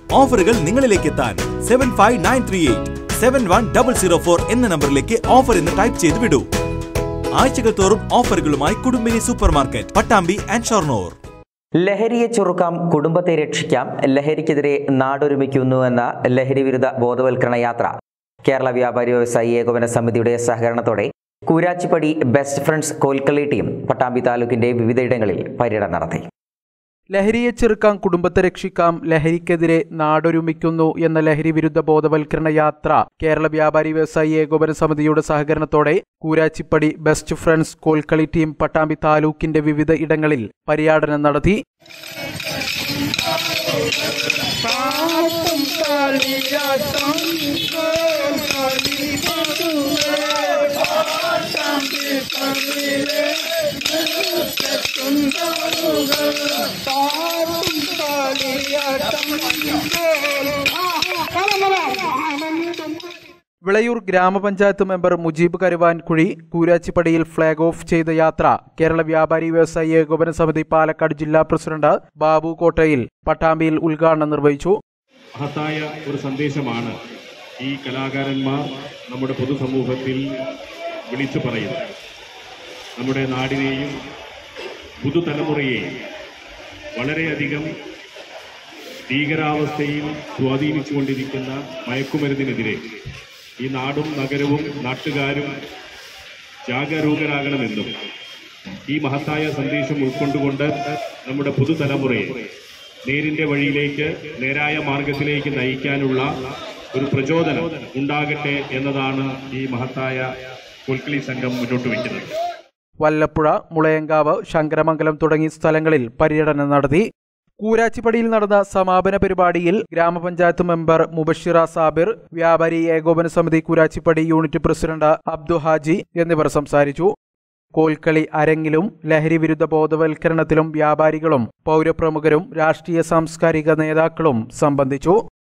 ഓഫറുകൾ നിങ്ങളിലേക്ക് എത്താൻ seven five nine three eight seven one double zero four എന്ന നമ്പറിലേക്ക് ഓഫർ എന്ന് ടൈപ്പ് ചെയ്ത് വിടൂ ആഴ്ചകൾ തോറും ഓഫറുകളുമായി Kudumbini supermarket Pattambi and Shoranur ലഹരിയെ ചെറുക്കാം കുടുംബത്തെ രക്ഷിക്കാം ലഹരിക്കെതിരെ നാടൊരുമിക്കുന്നു എന്ന ലഹരി വിരുദ്ധ ബോധവൽക്കരണ യാത്ര കേരള വ്യാപാരി വ്യവസായി ഏകോപന സമിതിയുടെ സഹകരണത്തോടെ Koorachippadi best friends Kolkali team Pattambi താലൂക്കിന്റെ വിവിധയിടങ്ങളിൽ പര്യടനം നടത്തി ലഹരിയെ ചെറുക്കാം കുടുംബത്തെ രക്ഷിക്കാം ലഹരിക്കെതിരെ നാടൊരുമിക്കുന്നു എന്ന ലഹരി വിരുദ്ധ ബോധവൽക്കരണ യാത്ര കേരള വ്യാപാരി വ്യവസായി ഏകോപന സമിതിയുടെ സഹകരണത്തോടെ Koorachippadi best friends Kolkali team Pattambi താലൂക്കിന്റെ വിവിധ ഇടങ്ങളിൽ പര്യടനം നടത്തി വിളയൂർ ഗ്രാമപഞ്ചായത്ത് മെമ്പർ മുജീബ് കരുവാൻകുഴി കൂരാച്ചിപ്പടിയിൽ ഫ്ളാഗ് ഓഫ് ചെയ്ത യാത്ര കേരള വ്യാപാരി വ്യവസായി ഏകോപന സമിതി പാലക്കാട് ജില്ലാ പ്രസിഡന്റ് ബാബു കോട്ടയിൽ പട്ടാമ്പിയിൽ ഉദ്ഘാടനം നിർവഹിച്ചു മഹത്തായ ഒരു സന്ദേശമാണ് ഈ കലാകാരന്മാർ നമ്മുടെ പൊതുസമൂഹത്തിൽ വിളിച്ചു പറയുന്നത് നമ്മുടെ നാടിനെയും പുതുതലമുറയെയും വളരെയധികം ഭീകരാവസ്ഥയിൽ സ്വാധീനിച്ചുകൊണ്ടിരിക്കുന്ന മയക്കുമരുന്നിനെതിരെ ഈ നാടും നഗരവും നാട്ടുകാരും ജാഗരൂകരാകണമെന്നും ഈ മഹത്തായ സന്ദേശം ഉൾക്കൊണ്ടുകൊണ്ട് നമ്മുടെ പുതുതലമുറയെ നേരിന്റെ വഴിയിലേക്ക് നേരായ മാർഗത്തിലേക്ക് നയിക്കാനുള്ള ഒരു പ്രചോദനം ഉണ്ടാകട്ടെ എന്നതാണ് ഈ മഹത്തായ കൊൽക്കളി സംഘം മുന്നോട്ട് വയ്ക്കുന്നത് വല്ലപ്പുഴ മുളയങ്കാവ് ശങ്കരമംഗലം തുടങ്ങിയ സ്ഥലങ്ങളിൽ പര്യടനം നടത്തി കൂരാച്ചിപ്പടിയിൽ നടന്ന സമാപന പരിപാടിയിൽ ഗ്രാമപഞ്ചായത്ത് മെമ്പർ മുബഷിറ സാബിർ വ്യാപാരി ഏകോപന സമിതി കൂരാച്ചിപ്പടി യൂണിറ്റ് പ്രസിഡന്റ് അബ്ദു ഹാജി എന്നിവർ സംസാരിച്ചു കോൽക്കളി അരങ്ങിലും ലഹരി വിരുദ്ധ ബോധവൽക്കരണത്തിലും വ്യാപാരികളും പൗരപ്രമുഖരും രാഷ്ട്രീയ സാംസ്കാരിക നേതാക്കളും സംബന്ധിച്ചു